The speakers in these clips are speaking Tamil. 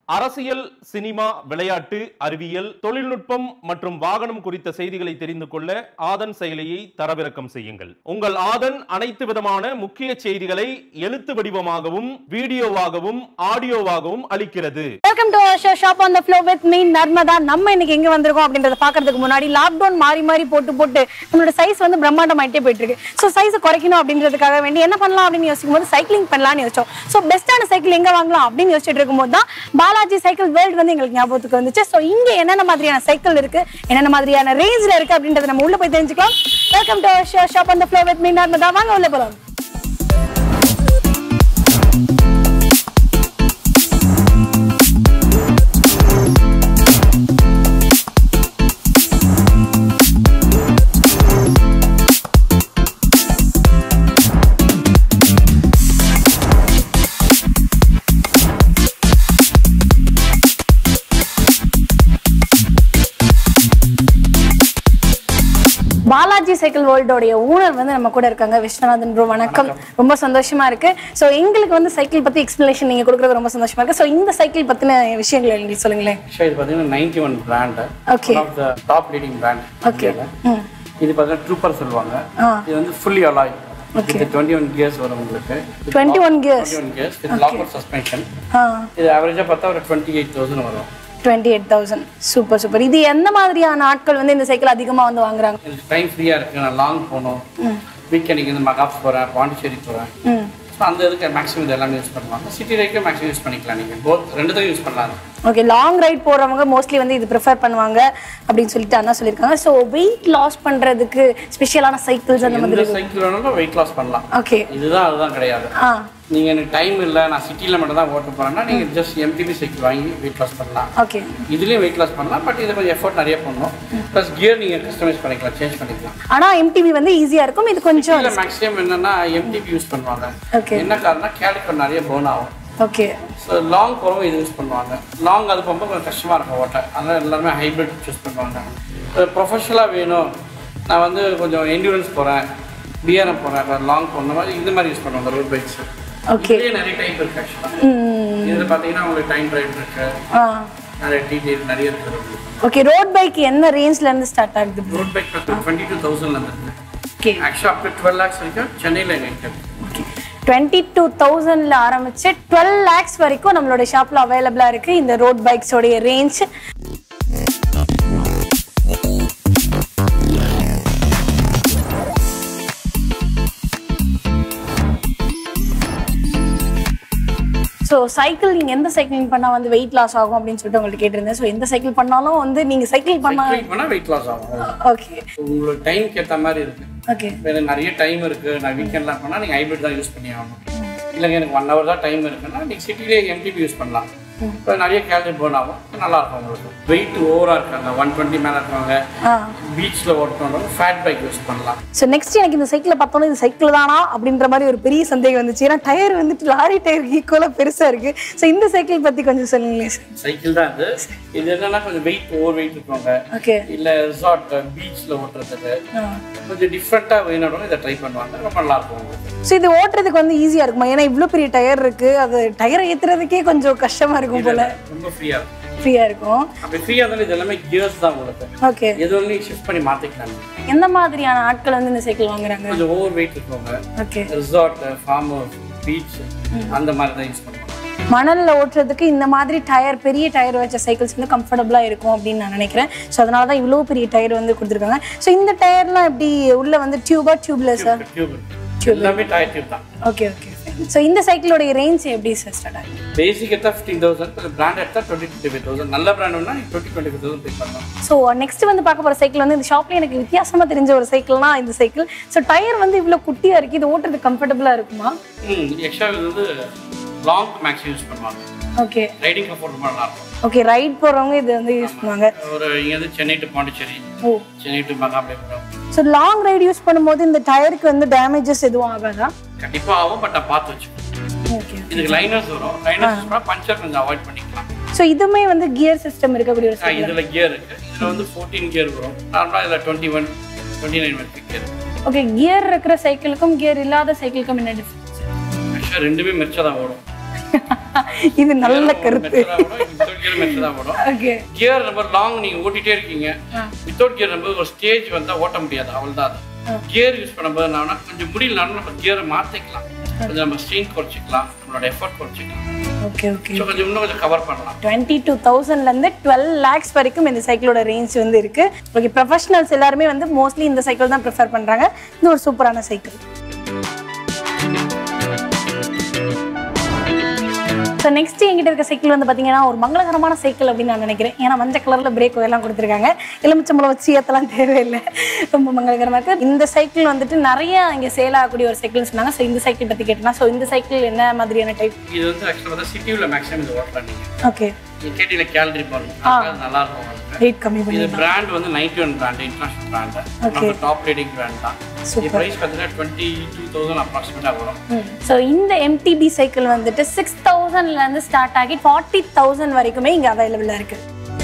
அரசியல் சினிமா விளையாட்டு அறிவியல் தொழில்நுட்பம் மற்றும் வாகனம் குறித்த செய்திகளை தெரிந்து கொள்ள ஆதன் செயலியை தரவிறக்கம் செய்யுங்கள் உங்கள் ஆதன் அனைத்து விதமான முக்கிய செய்திகளை எழுத்து வடிவமாகவும் வீடியோவாகவும் ஆடியோவாகவும் அளிக்கிறது welcome to show shop on the flow with me Narmada நம்ம இன்னைக்கு எங்க வந்திருக்கோம் அப்படின்றத பாக்குறதுக்கு முன்னாடி லாக்டவுன் மாறி மாறி போட்டு போட்டு நம்மளோட சைஸ் வந்து பிரம்மாண்டம் ஆயிட்டே போயிட்டு இருக்கு ஸோ சைஸ் குறைக்கணும் அப்படின்றதுக்காக வேண்டி என்ன பண்ணலாம் அப்படின்னு யோசிக்கும் போது சைக்கிளிங் பண்ணலாம்னு யோசிச்சோம் ஸோ பெஸ்ட்டான சைக்கிள் எங்க வாங்கலாம் அப்படின்னு யோசிச்சுட்டு இருக்கும்போது தான் பாலாஜி சைக்கிள் வேர்ல்டு வந்து எங்களுக்கு ஞாபகத்துக்கு வந்துச்சு ஸோ இங்க என்னென்ன மாதிரியான சைக்கிள் இருக்கு என்னென்ன மாதிரியான ரேஞ்சில் இருக்கு அப்படின்றத நம்ம உள்ள போய் தெரிஞ்சுக்கலாம் welcome to show shop on the flow with me Narmada வாங்க உள்ள போலாம் பாலாஜி சைக்கிள் வேர்ல்டோடைய ஓனர் வந்து நம்ம கூட இருக்காங்க விஸ்வநாதன் ப்ரோ வணக்கம் ரொம்ப சந்தோஷமா இருக்கு ஸோ எங்களுக்கு வந்து சைக்கிள் பத்தி எக்ஸ்பிளேஷன் நீங்க கொடுக்குறது ரொம்ப சந்தோஷமா இருக்கு ஸோ இந்த சைக்கிள் பத்தின விஷயங்கள் எங்களுக்கு சொல்லுங்களேன் ஆக்சுவலாக இது பார்த்தீங்கன்னா ninety one brand Okay. Of the top leading brand okay ம் இது பார்த்தீங்கன்னா ட்ரூப்பர் சொல்லுவாங்க ஆ. இது வந்து ஃபுல்லி அலாய் இது டுவெண்ட்டி ஒன் கியர்ஸ் வரும் உங்களுக்கு 21 gears. Twenty one gears with locker suspension ஆ இது ஆவரேஜாக பார்த்தா ஒரு டுவெண்ட்டி எயிட் தௌசண்ட் வரும் twenty eight thousand super super இது எந்த மாதிரியான ஆட்கள் வந்து இந்த சைக்கிள் அதிகமா வந்து வாங்குறாங்க எனக்கு டைம் ஃப்ரீயாக இருக்குது நான் லாங் போகணும் வீக்கெண்டுக்கு வந்து மகாப்ஸ் போகிறேன் பாண்டிச்சேரி போகிறேன் ம் ஸோ அந்த இதுக்கு மேக்ஸிமம் இது எல்லாமே யூஸ் பண்ணுவாங்க சிட்டி ரைக்கு மேக்ஸிமம் யூஸ் பண்ணிக்கலாம் நீங்கள் போத் ரெண்டுத்தையும் யூஸ் பண்ணலாம் ஓகே லாங் ரைட் போறவங்க மோஸ்ட்லி வந்து இது ப்ரிஃபர் பண்ணுவாங்க அப்படின்னு சொல்லிட்டு அண்ணா சொல்லியிருக்காங்க ஸோ வெயிட் லாஸ் பண்றதுக்கு ஸ்பெஷலான சைக்கிள்ஸ் அந்த எந்த மாதிரி சைக்கிள் வேணாலும் வெயிட் லாஸ் பண்ணலாம் ஓகே இதுதான் அதுதான் கிடையாது ஆ நீங்கள் எனக்கு டைம் இல்லை நான் சிட்டியில் மட்டும் தான் ஓட்ட போகிறேன்னா நீங்கள் ஜஸ்ட் எம்டிபி சைக்கிள் வாங்கி வெயிட் லாஸ் பண்ணலாம் ஓகே இதுலேயும் வெயிட் லாஸ் பண்ணலாம் பட் இது கொஞ்சம் எஃபோர்ட் நிறைய பண்ணணும் ப்ளஸ் கியர் நீங்கள் கஸ்டமைஸ் பண்ணிக்கலாம் சேஞ்ச் பண்ணிக்கலாம் ஆனா எம்டிவி வந்து ஈஸியா இருக்கும் இது கொஞ்சம் இதில் மேக்ஸிமம் என்னன்னா எம்டிபி யூஸ் பண்ணுவாங்க ஓகே என்ன காரணம் கேலிப்பர் நிறைய போன் ஆகும் ஓகே ஸோ லாங் போகிறவங்க இது யூஸ் பண்ணுவாங்க லாங் அது போகும்போது கொஞ்சம் கஷ்டமாக இருக்கும் ஓட்ட அதனால் எல்லாருமே ஹைப்ரிட் சூஸ் பண்ணுவாங்க ப்ரொஃபஷனலாக வேணும் நான் வந்து கொஞ்சம் என்டூரன்ஸ் போகிறேன் பிஆர்எம் போகிறேன் லாங் போன மாதிரி இந்த மாதிரி யூஸ் பண்ணுவாங்க ரோட் பைக்ஸ் ஓகே இதுலேயே நிறைய டைப் இருக்கு ஆக்சுவலாக ம் இதில் பார்த்தீங்கன்னா உங்களுக்கு டைம் ரைட் இருக்கு ஆ நிறைய டீட்டெயில் நிறைய இருக்குது ஓகே ரோட் பைக் என்ன ரேஞ்ச்ல இருந்து ஸ்டார்ட் ஆகுது ப்ரோ ரோட் பைக் பத்து டுவெண்ட்டி டூ தௌசண்ட்ல இருக்கு ஓகே ஆக்சுவலாக அப் டு டுவெல் லேக்ஸ் வரைக்கும் சென்னையில் எங்களுக்கு ஓகே டுவெண்ட்டி டூ தௌசண்ட்ல ஆரம்பிச்சு டுவெல் லேக்ஸ் வரைக்கும் நம்மளோட ஷாப்ல அவைலபிளா இருக்கு இந்த ரோட் பைக்ஸோடைய ரேஞ்ச் ஸோ சைக்கிள் நீங்கள் எந்த சைக்கிளிங் பண்ணால் வந்து வெயிட் லாஸ் ஆகும் அப்படின்னு சொல்லிட்டு உங்களுக்கு கேட்டிருந்தேன் ஸோ எந்த சைக்கிள் பண்ணாலும் வந்து நீங்கள் சைக்கிள் பண்ணா சைக்கிளிங் பண்ணால் வெயிட் லாஸ் ஆகும் ஓகே உங்களுக்கு டைம்க்கு ஏற்ற மாதிரி இருக்கு ஓகே இப்போ எனக்கு நிறைய டைம் இருக்கு நான் வீக்கெண்ட்லாம் பண்ணால் நீங்கள் ஹைப்ரிட் தான் யூஸ் பண்ணி ஆகணும் இல்லைங்க எனக்கு ஒன் ஹவர் தான் டைம் இருக்குன்னா நீங்கள் சிட்டிலே எம்டிபி யூஸ் பண்ணலாம் இப்போ நிறைய கேலரி போன் ஆகும் நல்லா இருக்கும் உங்களுக்கு வெயிட் ஓவராக இருக்காங்க ஒன் டுவெண்ட்டி மேலே இருக்காங்க ஆ பீச்சில் ஓட்டணும் ஃபேட் பைக் யூஸ் பண்ணலாம் ஸோ நெக்ஸ்ட் எனக்கு இந்த சைக்கிளை பார்த்தோன்னே இது சைக்கிள் தானா அப்படின்ற மாதிரி ஒரு பெரிய சந்தேகம் வந்துச்சு ஏன்னா டயர் வந்துட்டு லாரி டயர் ஈக்குவலாக பெருசாக இருக்கு ஸோ இந்த சைக்கிள் பற்றி கொஞ்சம் சொல்லுங்களேன் சார் சைக்கிள் தான் இது இது என்னன்னா கொஞ்சம் வெயிட் ஓவர் வெயிட் இருக்கவங்க ஓகே இல்லை ரிசார்ட் பீச்சில் ஓட்டுறதுக்கு கொஞ்சம் டிஃப்ரெண்ட்டாக வேணும் இதை ட்ரை பண்ணுவாங்க ரொம்ப நல்லா இருக்கும் உங்களுக்கு ஸோ இது ஓட்டுறதுக்கு வந்து ஈஸியாக இருக்குமா ஏன்னா இவ்வளோ பெரிய டயர் இருக்கு அது டயரை ஏற்றுறதுக்கே கொஞ்சம் கஷ்டமாக இருக்கும் போல ரொம்ப ஃப்ரீயாக இருக்கும் ஃப்ரீயாக இருக்கும் அப்படி ஃப்ரீயாக இருந்தாலும் இது எல்லாமே கியர்ஸ் தான் உங்களுக்கு ஓகே எது ஒன்று ஷிஃப்ட் பண்ணி மாற்றிக்கலாம் எந்த மாதிரியான ஆட்கள் வந்து இந்த சைக்கிள் வாங்குறாங்க கொஞ்சம் ஓவர் வெயிட் இருக்கவங்க ஓகே ரிசார்ட் ஃபார்ம் பீச் அந்த மாதிரி தான் யூஸ் பண்ணுவாங்க மணல்ல ஓட்டுறதுக்கு இந்த மாதிரி டயர் பெரிய டயர் வச்ச சைக்கிள்ஸ் வந்து கம்ஃபர்டபுளா இருக்கும் அப்படின்னு நான் நினைக்கிறேன் ஸோ அதனால தான் இவ்வளோ பெரிய டயர் வந்து கொடுத்துருக்காங்க ஸோ இந்த டயர்லாம் எப்படி உள்ள வந்து டியூபா டியூப்லெஸ்ஸா டியூப் எல்லாமே டயர் டியூப் தான் ஓகே ஓகே ஸோ இந்த சைக்கிளோடைய ரேஞ்ச் எப்படி சார் ஸ்டார்ட் ஆகுது பேசிக் எடுத்தா ஃபிஃப்டீன் தௌசண்ட் பிராண்ட் எடுத்தா டுவெண்ட்டி டுவெண்ட்டி ஃபைவ் தௌசண்ட் நல்ல பிராண்ட்னா twenty twenty five thousand pay பண்ணலாம் ஸோ நெக்ஸ்ட் வந்து பார்க்க போகிற சைக்கிள் வந்து இந்த ஷாப்ல எனக்கு வித்தியாசமா தெரிஞ்ச ஒரு சைக்கிள்னா இந்த சைக்கிள் ஸோ டயர் வந்து இவ்வளோ குட்டியா இருக்கு இது ஓட்டுறது கம்ஃபர்டபுளா இருக்குமா ம் எக்ஸ்ட்ரா இது வந்து லாங் மேக்ஸ் யூஸ் பண்ணுவாங்க ஓகே ரைடிங் கம்ஃபர்ட் நல்லா இருக்கும் ஓகே ரைட் போறவங்க இது வந்து யூஸ் பண்ணுவாங்க ஒரு இங்கேருந்து Chennai to Pondicherry or Chennai to Mahabalipuram so long ride use பண்ணும்போது இந்த டயருக்கு வந்து டேமேஜஸ் எதுவும் ஆகாதா கண்டிப்பாக ஆகும் பட் நான் பார்த்து வச்சுக்கணும் ஓகே இதுக்கு லைனர்ஸ் வரும் லைனர்ஸ் கூட பஞ்சர் கொஞ்சம் அவாய்ட் பண்ணிக்கலாம் ஸோ இதுவுமே வந்து கியர் சிஸ்டம் இருக்கக்கூடிய ஒரு ஆ, இதுல கியர் இருக்கு இதுல வந்து ஃபோர்டீன் கியர் வரும் நார்மலாக இதில் டுவெண்ட்டி ஒன் டுவெண்ட்டி நைன் வரைக்கும் கியர் ஓகே கியர் இருக்கிற சைக்கிளுக்கும் கியர் இல்லாத சைக்கிளுக்கும் என்ன டிஃபரன்ஸ் ஆக்சுவலாக ரெண்டுமே மெச்சா தான் ஓடும் இது நல்ல கருத்து வித்தவுட் கியர் மெத்தட் தான் வரும் ஓகே கியர் நம்பர் லாங் நீங்க ஓட்டிட்டே இருக்கீங்க வித்தவுட் கியர் நம்பர் ஒரு ஸ்டேஜ் வந்தா ஓட்ட முடியாது அவ்வளவுதான் அது கியர் யூஸ் பண்ணும்போது என்னன்னா கொஞ்சம் முடியலனாலும் நம்ம கியரை மாத்திக்கலாம் கொஞ்சம் நம்ம ஸ்ட்ரெயின் குறைச்சிக்கலாம் நம்மளோட எஃபர்ட் குறைச்சிக்கலாம் ஓகே ஓகே ஸோ கொஞ்சம் இன்னும் கொஞ்சம் கவர் பண்ணலாம் டுவெண்ட்டி டூ தௌசண்ட்லேருந்து டுவெல் லேக்ஸ் வரைக்கும் இந்த சைக்கிளோட ரேஞ்ச் வந்து இருக்கு ஓகே ப்ரொஃபஷனல்ஸ் எல்லாருமே வந்து மோஸ்ட்லி இந்த சைக்கிள் தான் ப்ரிஃபர் பண்ணுறாங்க இது ஒரு சூப்பரான சைக்கிள் ஸோ நெக்ஸ்ட் எங்கிட்ட இருக்க சைக்கிள் வந்து பார்த்தீங்கன்னா ஒரு மங்களகரமான சைக்கிள் அப்படின்னு நான் நினைக்கிறேன் ஏன்னா மஞ்சள் கலரில் பிரேக் எல்லாம் கொடுத்துருக்காங்க எலுமிச்சம்பளம் வச்சு ஏற்றலாம் தேவையில்லை ரொம்ப மங்களகரமாக இருக்குது இந்த சைக்கிள் வந்துட்டு நிறைய இங்கே சேல் ஆகக்கூடிய ஒரு சைக்கிள்னு சொன்னாங்க ஸோ இந்த சைக்கிள் பற்றி கேட்டேன்னா ஸோ இந்த சைக்கிள் என்ன மாதிரியான டைப் இது வந்து ஆக்சுவலாக வந்து சிட்டியில் மேக்ஸிமம் இது ஓட்டலாம் நீங்க ஓகே நீங்க கேட்டீங்க கேலரி பாருங்க அது நல்லா இருக்கும் உங்களுக்கு ரேட் கம்மி பண்ணி இது பிராண்ட் வந்து ninety one brand international brand நம்ம டாப் ரேட்டிங் பிராண்ட் தான் இது ப்ரைஸ் பார்த்தீங்கன்னா டுவெண்ட்டி டூ தௌசண்ட் அப்ராக்சிமேட்டாக வரும் ஸோ இந்த எம்டிபி சைக்கிள் வந்துட்டு சிக்ஸ் தௌசண்ட்லேருந்து ஸ்டார்ட் ஆகி ஃபார்ட்டி தௌசண்ட் வரைக்குமே இங்கே அவைலபிளாக இருக்குது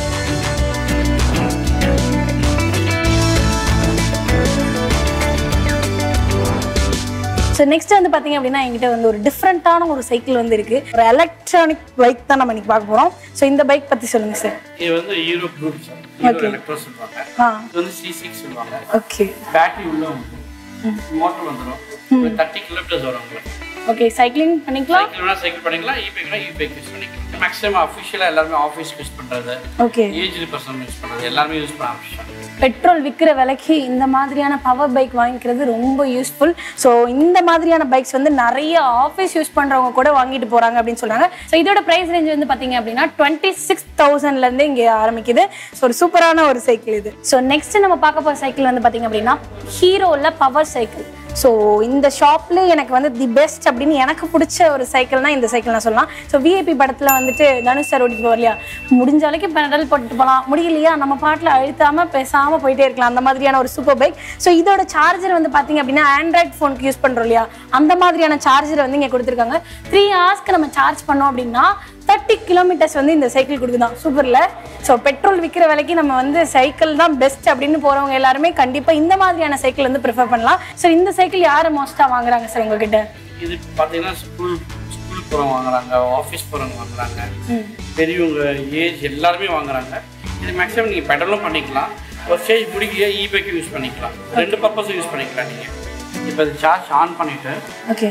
ஸோ நெக்ஸ்ட் வந்து பார்த்தீங்க அப்படின்னா என்கிட்ட வந்து ஒரு டிஃப்ரெண்ட்டான ஒரு சைக்கிள் வந்து இருக்கு ஒரு எலக்ட்ரானிக் பைக் தான் நம்ம இன்னைக்கு பார்க்க போகிறோம் ஸோ இந்த பைக் பற்றி சொல்லுங்கள் சார் இது வந்து ஹீரோ ப்ளூட் ஹீரோ எலக்ட்ரோ சொல்லுவாங்க ஆ இது வந்து சி சிக்ஸ் சொல்லுவாங்க ஓகே பேட்டரி உள்ள மோட்டர் வந்துடும் தேர்ட்டி கிலோமீட்டர்ஸ் வரும் உங்களுக்கு ஓகே சைக்கிளிங் பண்ணிக்கலாம் சைக்கிள் வேணா சைக்கிள் பண்ணிக்கலாம் இ பைக்னா இ பைக் யூஸ் பண்ணிக்கலாம் மேக்ஸிமம் அஃபிஷியலாக எல்லாருமே ஆஃபீஸ் யூஸ் பண்ணுறது ஓகே ஏஜ்டு பர்சன் யூஸ் பண்ணுறது எல்லாருமே யூஸ் பண்ண ஆரம்பிச்சிட்டாங்க பெட்ரோல் விற்கிற விலைக்கு இந்த மாதிரியான பவர் பைக் வாங்கிக்கிறது ரொம்ப யூஸ்ஃபுல் ஸோ இந்த மாதிரியான பைக்ஸ் வந்து நிறைய ஆஃபீஸ் யூஸ் பண்ணுறவங்க கூட வாங்கிட்டு போகிறாங்க அப்படின்னு சொல்கிறாங்க ஸோ இதோட ப்ரைஸ் ரேஞ்ச் வந்து பார்த்தீங்க அப்படின்னா டுவெண்ட்டி சிக்ஸ் தௌசண்ட்லேருந்து இங்கே ஆரம்பிக்குது ஸோ ஒரு சூப்பரான ஒரு சைக்கிள் இது ஸோ நெக்ஸ்ட் நம்ம பார்க்க போகிற சைக்கிள் வந்து பார்த்தீங்க அப்படின்னா ஹீரோவில் பவர் சைக்கிள் ஸோ இந்த ஷாப்ல எனக்கு வந்து தி பெஸ்ட் அப்படின்னு எனக்கு பிடிச்ச ஒரு சைக்கிள்னா இந்த சைக்கிள் நான் சொல்லலாம் ஸோ விஐபி படத்தில் வந்துட்டு தனுஷ் சார் ஓட்டிட்டு போவார் இல்லையா முடிஞ்ச வரைக்கும் பெடல் போட்டுட்டு போகலாம் முடியலையா நம்ம பாட்டில் அழுத்தாமல் பேசாமல் போயிட்டே இருக்கலாம் அந்த மாதிரியான ஒரு சூப்பர் பைக் ஸோ இதோட சார்ஜர் வந்து பார்த்தீங்க அப்படின்னா ஆண்ட்ராய்ட் ஃபோனுக்கு யூஸ் பண்ணுறோம் இல்லையா அந்த மாதிரியான சார்ஜர் வந்து இங்கே கொடுத்துருக்காங்க த்ரீ ஹவர்ஸ்க்கு நம்ம சார்ஜ் பண்ணோம் அப்படின்னா தேர்ட்டி கிலோமீட்டர்ஸ் வந்து இந்த சைக்கிள் கொடுக்குதான் சூப்பர்ல ஸோ பெட்ரோல் விற்கிற விலைக்கு நம்ம வந்து சைக்கிள் தான் பெஸ்ட் அப்படின்னு போறவங்க எல்லாருமே கண்டிப்பா இந்த மாதிரியான சைக்கிள் வந்து ப்ரிஃபர் பண்ணலாம் ஸோ இந்த சைக்கிள் யாரு மோஸ்டா வாங்குறாங்க சார் உங்ககிட்ட இது பார்த்தீங்கன்னா ஸ்கூல் ஸ்கூல் போகிறவங்க வாங்குறாங்க ஆஃபீஸ் போகிறவங்க வாங்குறாங்க பெரியவங்க ஏஜ் எல்லாருமே வாங்குறாங்க இது மேக்ஸிமம் நீங்கள் பெடலும் பண்ணிக்கலாம் ஒரு ஸ்டேஜ் முடிக்கலையா இ பைக் யூஸ் பண்ணிக்கலாம் ரெண்டு பர்பஸும் யூஸ் பண்ணிக்கலாம் நீங்கள் இப்போ இது சார்ஜ் ஆன் பண்ணிவிட்டு ஓகே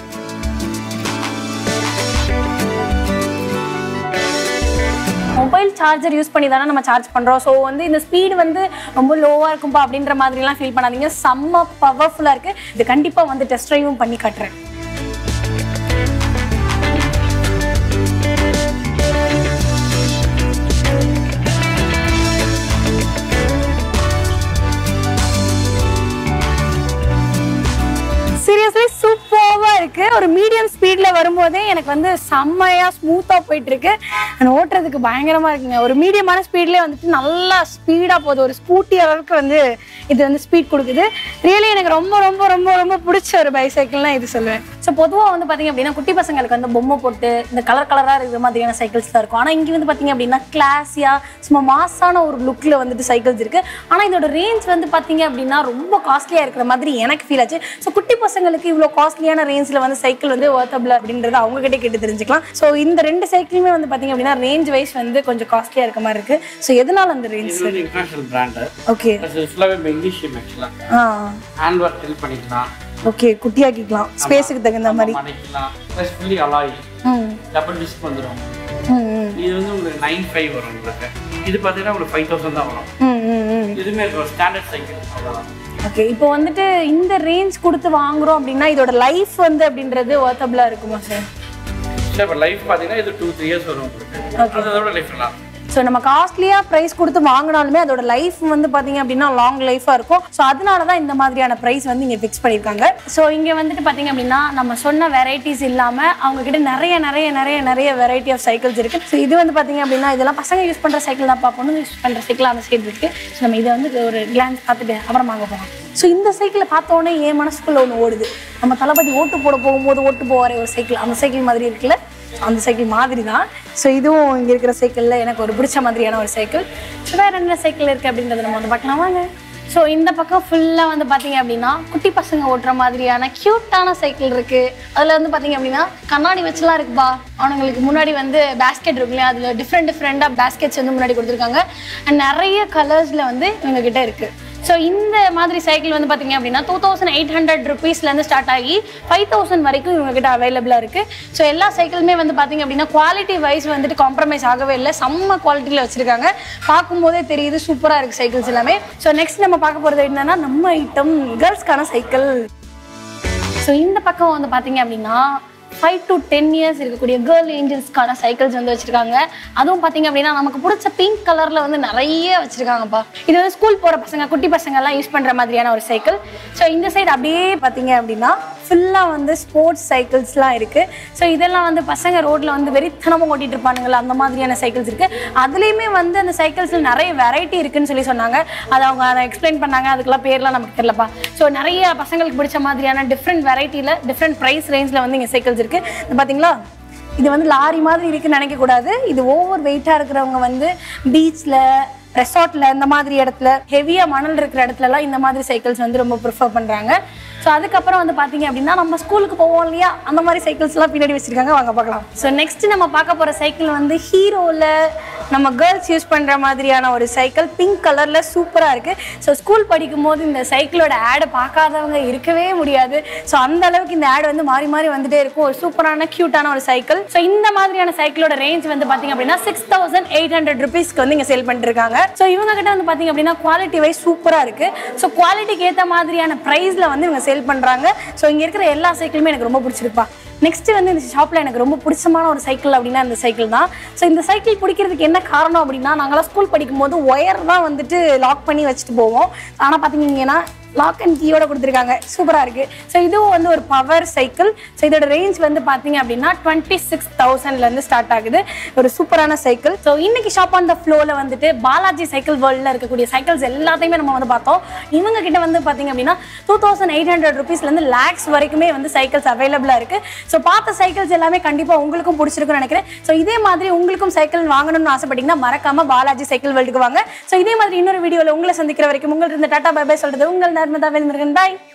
மொபைல் சார்ஜர் யூஸ் பண்ணி தானே நம்ம சார்ஜ் பண்ணுறோம் ஸோ வந்து இந்த ஸ்பீடு வந்து ரொம்ப லோவாக இருக்கும்பா அப்படின்ற மாதிரிலாம் ஃபீல் பண்ணாதீங்க செம்ம பவர்ஃபுல்லாக இருக்குது இது கண்டிப்பாக வந்து டெஸ்ட் ட்ரைவும் பண்ணி காட்டுறேன் சீரியஸ்லி சூப்பராக இருக்கு ஒரு மீடியம் ஸ்பீட்ல வரும்போதே எனக்கு வந்து செம்மையா ஸ்மூத்தா போயிட்டு இருக்கு and ஓட்டுறதுக்கு பயங்கரமா இருக்குங்க ஒரு மீடியமான ஸ்பீட்லேயே வந்துட்டு நல்லா ஸ்பீடா போகுது ஒரு ஸ்கூட்டி அளவுக்கு வந்து இது வந்து ஸ்பீட் கொடுக்குது ரியலி எனக்கு ரொம்ப ரொம்ப ரொம்ப ரொம்ப பிடிச்ச ஒரு பைசைக்கிள்னா இது சொல்லுவேன் ஸோ பொதுவாக வந்து பார்த்தீங்க அப்படின்னா குட்டி பசங்களுக்கு வந்து பொம்மை போட்டு இந்த கலர் கலராக இருக்கிற மாதிரியான சைக்கிள்ஸ் தான் இருக்கும் ஆனால் இங்கே வந்து பார்த்தீங்க அப்படின்னா கிளாஸியாக சும்மா மாசான ஒரு லுக்கில் வந்துட்டு சைக்கிள்ஸ் இருக்கு ஆனால் இதோட ரேஞ்ச் வந்து பார்த்தீங்க அப்படின்னா ரொம்ப காஸ்ட்லியாக இருக்கிற மாதிரி எனக்கு ஃபீல் ஆச்சு ஸோ குட்டி பசங்களுக்கு இவ்வளோ காஸ்ட்லியான ரேஞ்சில் வந்து சைக்கிள் வந்து ஒர்த்தபிள் அப்படின்றத அவங்க கிட்ட கேட்டு தெரிஞ்சுக்கலாம் ஸோ இந்த ரெண்டு சைக்கிளுமே வந்து பார்த்தீங்க அப்படின்னா ரேஞ்ச் வைஸ் வந்து கொஞ்சம் காஸ்ட்லியாக இருக்க மாதிரி இருக்கு ஸோ எதனால அந்த ரேஞ்ச் இது வந்து இன்டர்நேஷனல் பிராண்டு ஓகே அது ஃபுல்லாகவே மெக்னீஷியம் ஆக்சுவலாக ஆ ஹேண்ட் ஒர்க் ஹெல்ப் பண்ணிக்கலாம் ஓகே குட்டியாக்கிக்கலாம் ஸ்பேஸுக்கு தகுந்த மாதிரி மடைக்கலாம் plus fully alloy hmm double disc வந்துடும் ம் ம் இது வந்து உங்களுக்கு நைன் ஃபைவ் வரும் உங்களுக்கு இது பார்த்தீங்கன்னா உங்களுக்கு ஃபைவ் தௌசண்ட் தான் வரும் ம் ம் ம் இதுவுமே இருக்கு ஒரு ஸ்டாண்டர்ட் சைக்கிள் அவ்வளோதான் ஓகே இப்போ வந்துட்டு இந்த ரேஞ்ச் கொடுத்து வாங்குறோம் அப்படின்னா இதோட லைஃப் வந்து அப்படின்றது ஒர்த்தபிளா இருக்குமா சார் சரி இப்போ லைஃப் பார்த்தீங்கன்னா இது டூ த்ரீ இயர்ஸ் வரும் உங்களுக்கு அதோட லைஃப் நல்லா இருக்கும். ஸோ நம்ம காஸ்ட்லியாக ப்ரைஸ் கொடுத்து வாங்கினாலுமே அதோட லைஃப் வந்து பார்த்தீங்க அப்படின்னா லாங் லைஃபாக இருக்கும் ஸோ அதனால தான் இந்த மாதிரியான ப்ரைஸ் வந்து இங்கே ஃபிக்ஸ் பண்ணியிருக்காங்க ஸோ இங்கே வந்துட்டு பார்த்தீங்க அப்படின்னா நம்ம சொன்ன வெரைட்டிஸ் இல்லாமல் அவங்க கிட்ட நிறைய நிறைய நிறைய நிறைய வெரைட்டி ஆஃப் சைக்கிள்ஸ் இருக்கு ஸோ இது வந்து பார்த்தீங்க அப்படின்னா இதெல்லாம் பசங்க யூஸ் பண்ணுற சைக்கிள் தான் பார்க்கணும் யூஸ் பண்ணுற சைக்கிள் அந்த சைடு இருக்கு ஸோ நம்ம இதை வந்து ஒரு கிளான்ஸ் பார்த்துட்டு அப்புறம் வாங்க போகலாம் ஸோ இந்த சைக்கிளை பார்த்த உடனே என் மனசுக்குள்ள ஒன்று ஓடுது நம்ம தளபதி ஓட்டு போட போகும்போது ஓட்டு போவாரே ஒரு சைக்கிள் அந்த சைக்கிள் மாதிரி இருக்குல்ல அந்த சைக்கிள் மாதிரி தான் ஸோ இதுவும் இங்கே இருக்கிற சைக்கிளில் எனக்கு ஒரு பிடிச்ச மாதிரியான ஒரு சைக்கிள் ஸோ வேறு என்ன சைக்கிள் இருக்குது அப்படின்றத நம்ம வந்து பார்க்கலாம் வாங்க ஸோ இந்த பக்கம் ஃபுல்லாக வந்து பார்த்தீங்க அப்படின்னா குட்டி பசங்க ஓட்டுற மாதிரியான க்யூட்டான சைக்கிள் இருக்கு அதில் வந்து பார்த்தீங்க அப்படின்னா கண்ணாடி வச்சுலாம் இருக்குப்பா அவனுங்களுக்கு முன்னாடி வந்து பேஸ்கெட் இருக்கு இல்லையா அதில் டிஃப்ரெண்ட் டிஃப்ரெண்டாக பேஸ்கெட்ஸ் வந்து முன்னாடி கொடுத்துருக்காங்க அண்ட் நிறைய கலர்ஸில் வந்து இவங்க கிட்ட இருக்கு ஸோ இந்த மாதிரி சைக்கிள் வந்து பார்த்தீங்க அப்படின்னா டூ தௌசண்ட் எயிட் ஹண்ட்ரட் ருபீஸ்லேருந்து ஸ்டார்ட் ஆகி ஃபைவ் தௌசண்ட் வரைக்கும் இவங்க கிட்ட அவைலபிளாக இருக்குது ஸோ எல்லா சைக்கிளுமே வந்து பார்த்தீங்க அப்படின்னா குவாலிட்டி வைஸ் வந்துட்டு காம்ப்ரமைஸ் ஆகவே இல்லை செம்ம குவாலிட்டியில் வச்சுருக்காங்க பார்க்கும்போதே தெரியுது சூப்பராக இருக்குது சைக்கிள்ஸ் எல்லாமே ஸோ நெக்ஸ்ட் நம்ம பார்க்க போகிறது என்னன்னா நம்ம ஐட்டம் கேர்ள்ஸ்க்கான சைக்கிள் ஸோ இந்த பக்கம் வந்து பார்த்தீங்க அப்படின்னா ஃபைவ் டு டென் இயர்ஸ் இருக்கக்கூடிய கேர்ள் ஏஞ்சல்ஸ்க்கான சைக்கிள்ஸ் வந்து வச்சிருக்காங்க அதுவும் பார்த்தீங்க அப்படின்னா நமக்கு பிடிச்ச பிங்க் கலரில் வந்து நிறைய வச்சிருக்காங்கப்பா இது வந்து ஸ்கூல் போகிற பசங்க குட்டி பசங்க எல்லாம் யூஸ் பண்ணுற மாதிரியான ஒரு சைக்கிள் ஸோ இந்த சைடு அப்படியே பார்த்தீங்க அப்படின்னா ஃபுல்லாக வந்து ஸ்போர்ட்ஸ் சைக்கிள்ஸ்லாம் இருக்குது ஸோ இதெல்லாம் வந்து பசங்க ரோட்டில் வந்து வெறித்தனமாக ஓட்டிட்டு இருப்பானுங்களா அந்த மாதிரியான சைக்கிள்ஸ் இருக்குது அதுலேயுமே வந்து அந்த சைக்கிள்ஸில் நிறைய வெரைட்டி இருக்குன்னு சொல்லி சொன்னாங்க அதை அவங்க அதை எக்ஸ்பிளைன் பண்ணாங்க அதுக்கெல்லாம் பேர்லாம் நமக்கு தெரியலப்பா ஸோ நிறைய பசங்களுக்கு பிடிச்ச மாதிரியான டிஃப்ரெண்ட் வெரைட்டியில் டிஃப்ரெண்ட் ப்ரைஸ் ரேஞ்சில் வந்து இங்கே சைக்கிள்ஸ் இருக்குது இது பார்த்தீங்களா இது வந்து லாரி மாதிரி இருக்குன்னு நினைக்கக்கூடாது இது ஓவர் வெயிட்டாக இருக்கிறவங்க வந்து பீச்சில் ரெசார்ட்டில் இந்த மாதிரி இடத்துல ஹெவியாக மணல் இருக்கிற இடத்துலலாம் இந்த மாதிரி சைக்கிள்ஸ் வந்து ரொம்ப ப்ரிஃபர் பண்ணுறாங்க ஸோ அதுக்கப்புறம் வந்து பார்த்தீங்க அப்படின்னா நம்ம ஸ்கூலுக்கு போவோம் இல்லையா அந்த மாதிரி சைக்கிள்ஸ்லாம் பின்னாடி வச்சிருக்காங்க வாங்க பார்க்கலாம் ஸோ நெக்ஸ்ட் நம்ம பார்க்க போகிற சைக்கிள் வந்து ஹீரோவில் நம்ம கேர்ள்ஸ் யூஸ் பண்ணுற மாதிரியான ஒரு சைக்கிள் பிங்க் கலரில் சூப்பராக இருக்குது ஸோ ஸ்கூல் படிக்கும் போது இந்த சைக்கிளோட ஆடை பார்க்காதவங்க இருக்கவே முடியாது ஸோ அந்த அளவுக்கு இந்த ஆட் வந்து மாறி மாறி வந்துட்டே இருக்கும் ஒரு சூப்பரான க்யூட்டான ஒரு சைக்கிள் ஸோ இந்த மாதிரியான சைக்கிளோட ரேஞ்ச் வந்து பார்த்தீங்க அப்படின்னா சிக்ஸ் தௌசண்ட் எயிட் ஹண்ட்ரட் ருபீஸ்க்கு வந்து இங்கே சேல் பண்ணிட்டு இருக்காங்க ஸோ இவங்க கிட்ட வந்து பார்த்தீங்க அப்படின்னா குவாலிட்டி வைஸ் சூப்பராக இருக்கு ஸோ குவாலிட்டிக்கு ஏற்ற மாதிரியான ப்ரைஸில் வந்து இவங்க சேல் பண்ணுறாங்க ஸோ இங்கே இருக்கிற எல்லா சைக்கிளுமே எனக்கு ரொம்ப பிடிச்சிருப்பா நெக்ஸ்ட் வந்து இந்த ஷாப்பில் எனக்கு ரொம்ப பிடிச்சமான ஒரு சைக்கிள் அப்படின்னா இந்த சைக்கிள் தான் ஸோ இந்த சைக்கிள் பிடிக்கிறதுக்கு என்ன காரணம் அப்படின்னா நாங்களாம் ஸ்கூல் படிக்கும்போது ஒயர் தான் வந்துட்டு லாக் பண்ணி வச்சுட்டு போவோம் ஆனால் பார்த்தீங்கன்னா லாக் அண்ட் கீயோட கொடுத்துருக்காங்க சூப்பராக இருக்குது ஸோ இதுவும் வந்து ஒரு பவர் சைக்கிள் ஸோ இதோட ரேஞ்ச் வந்து பார்த்தீங்க அப்படின்னா டுவெண்ட்டி சிக்ஸ் தௌசண்ட்லேருந்து ஸ்டார்ட் ஆகுது ஒரு சூப்பரான சைக்கிள் ஸோ இன்னைக்கு ஷாப் ஆன் த ஃப்ளோவில் வந்துட்டு பாலாஜி சைக்கிள் வேர்ல்டில் இருக்கக்கூடிய சைக்கிள்ஸ் எல்லாத்தையுமே நம்ம வந்து பார்த்தோம் இவங்க கிட்ட வந்து பார்த்தீங்க அப்படின்னா டூ தௌசண்ட் எயிட் ஹண்ட்ரட் ருபீஸ்லேருந்து லேக்ஸ் வரைக்குமே வந்து சைக்கிள்ஸ் அவைலபிளாக இருக்குது ஸோ பார்த்த சைக்கிள்ஸ் எல்லாமே கண்டிப்பாக உங்களுக்கும் பிடிச்சிருக்குன்னு நினைக்கிறேன் ஸோ இதே மாதிரி உங்களுக்கும் சைக்கிள் வாங்கணும்னு ஆசைப்பட்டீங்கன்னா மறக்காம பாலாஜி சைக்கிள் வேர்ல்டுக்கு வாங்க ஸோ இதே மாதிரி இன்னொரு வீடியோவில் உங்களை சந்திக்கிற வரைக்கும் உங்களுக்கு இருந்த டாடா பை பை சொல்றது உங்கள் நர்மதா வேல்முருகன் பாய்